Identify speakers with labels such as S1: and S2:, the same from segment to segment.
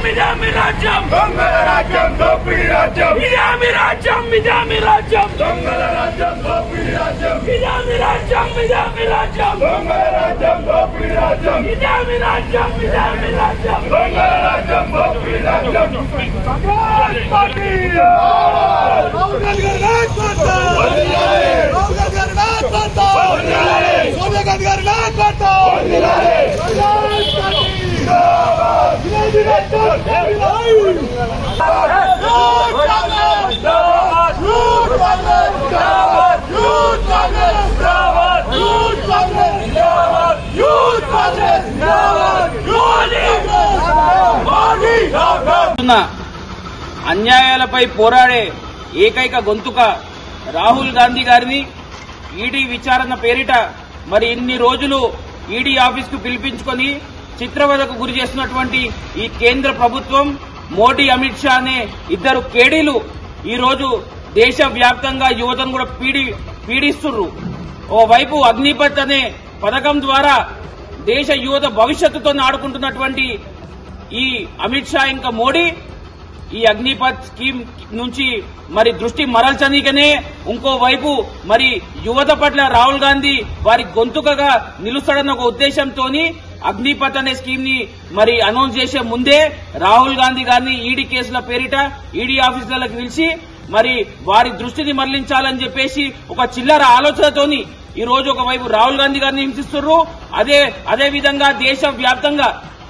S1: ఇదామి రాజ్యం
S2: దొంగల రాజ్యం దోపిడీ రాజ్యం
S1: ఇదామి రాజ్యం ఇదామి రాజ్యం
S2: దొంగల రాజ్యం దోపిడీ రాజ్యం
S1: ఇదామి రాజ్యం ఇదామి రాజ్యం
S2: దొంగల రాజ్యం దోపిడీ రాజ్యం
S1: ఇదామి రాజ్యం ఇదామి రాజ్యం
S2: దొంగల రాజ్యం దోపిడీ రాజ్యం కాంగ్రెస్ పార్టీ రాహుల్ గాంధీ గారి నాయకత్వం వందనాలి రాహుల్ గాంధీ గారి నాయకత్వం వందనాలి సోనియా గాంధీ గారి నాయకత్వం వందనాలి కాంగ్రెస్ పార్టీ జిందాబాద్ వినోద్ రాజ్యం జై యూత్ కాంగ్రెస్ జిందాబాద్ యూత్ కాంగ్రెస్ జిందాబాద్ యూత్ కాంగ్రెస్ జిందాబాద్ యూత్ కాంగ్రెస్ జిందాబాద్ యూత్ కాంగ్రెస్ మోదీ జిందాబాద్
S3: జరుగుతున్న అన్యాయాలపై పోరాడే ఏకైక గొంతుక రాహుల్ గాంధీ గారిని ఈడీ విచారణ పేరిట మరి ఇన్ని రోజులు ఈడీ ఆఫీస్ కు పిలిపించుకొని చిత్రవదకు గురి చేస్తున్నటువంటి ఈ కేంద్ర ప్రభుత్వం మోడీ అమిత్ షా అనే ఇద్దరు కేడీలు ఈ రోజు దేశ వ్యాప్తంగా యువతను కూడా పీడి పీడిస్తుర్రు ఓవైపు అగ్నిపత్ అనే పథకం ద్వారా దేశ యువత భవిష్యత్తుతో ఆడుకుంటున్నటువంటి ఈ అమిత్ షా ఇంకా మోడీ ఈ అగ్నిపత్ స్కీమ్ నుంచి మరి దృష్టి మరల్చనీకనే ఇంకోవైపు మరి యువత పట్ల రాహుల్ గాంధీ వారి గొంతుకగా నిలుస్తాడన్న ఒక ఉద్దేశంతోని అగ్నిపత్ అనే స్కీమ్ ని మరి అనౌన్స్ చేసే ముందే రాహుల్ గాంధీ గారిని ఈడీ కేసుల పేరిట ఈడీ ఆఫీసులకు పిలిచి మరి వారి దృష్టిని మరలించాలని చెప్పేసి ఒక చిల్లర ఆలోచనతోని ఈ రోజు ఒకవైపు రాహుల్ గాంధీ గారిని హింసిస్తున్నారు అదే అదే విధంగా దేశ వ్యాప్తంగా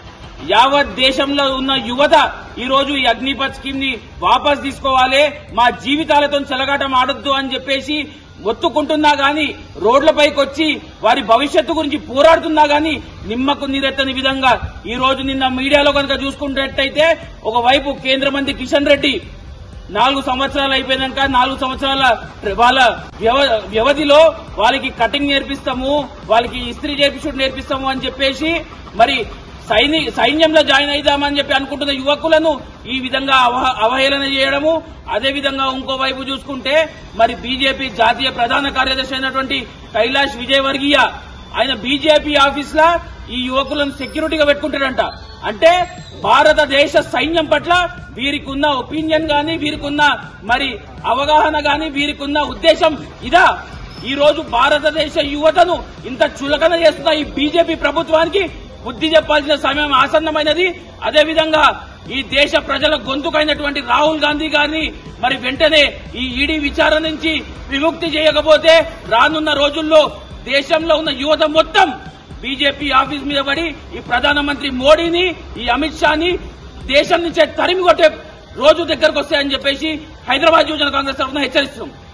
S3: యావత్ దేశంలో ఉన్న యువత ఈ రోజు ఈ అగ్నిపత్ స్కీమ్ ని వాపస్ తీసుకోవాలి మా జీవితాలతో చెలగాటం ఆడొద్దు అని చెప్పేసి ఒత్తుకుంటున్నా గాని రోడ్లపైకి వచ్చి వారి భవిష్యత్తు గురించి పోరాడుతున్నా గాని నిమ్మకు నీరెత్తని విధంగా ఈ రోజు నిన్న మీడియాలో కనుక చూసుకున్నట్టయితే ఒకవైపు కేంద్ర మంత్రి కిషన్ రెడ్డి నాలుగు సంవత్సరాలు అయిపోయినాక నాలుగు సంవత్సరాల వాళ్ళ వ్యవ- వ్యవధిలో వాళ్ళకి కటింగ్ నేర్పిస్తాము వాళ్ళకి ఇస్త్రీ చేపించుడు నేర్పిస్తాము అని చెప్పేసి మరి సైని సైన్యంలో జాయిన్ అయిదామని చెప్పి అనుకుంటున్న యువకులను ఈ విధంగా అవహ- అవహేళన చేయడము అదే విధంగా ఇంకోవైపు చూసుకుంటే మరి బీజేపీ జాతీయ ప్రధాన కార్యదర్శి అయినటువంటి కైలాష్ విజయవర్గీయ ఆయన బీజేపీ ఆఫీస్ లా ఈ యువకులను సెక్యూరిటీగా పెట్టుకుంటాడంట అంటే భారతదేశ సైన్యం పట్ల వీరికి ఉన్న ఒపీనియన్ గాని వీరికి ఉన్న మరి అవగాహన గాని వీరికి ఉన్న ఉద్దేశం ఇదా ఈ రోజు భారతదేశ యువతను ఇంత చులకన చేస్తున్న ఈ బీజేపీ ప్రభుత్వానికి బుద్ధి చెప్పాల్సిన సమయం ఆసన్నమైనది అదేవిధంగా ఈ దేశ ప్రజల గొంతుకైనటువంటి రాహుల్ గాంధీ గారిని మరి వెంటనే ఈ ఈడీ విచారణ నుంచి విముక్తి చేయకపోతే రానున్న రోజుల్లో దేశంలో ఉన్న యువత మొత్తం బీజేపీ ఆఫీస్ మీద పడి ఈ ప్రధానమంత్రి మోడీని ఈ అమిత్ షాని దేశం నుంచే తరిమి కొట్టే రోజు దగ్గరకు వస్తాయని చెప్పేసి హైదరాబాద్ యువజన కాంగ్రెస్ తరఫున హెచ్చరిస్తున్నాం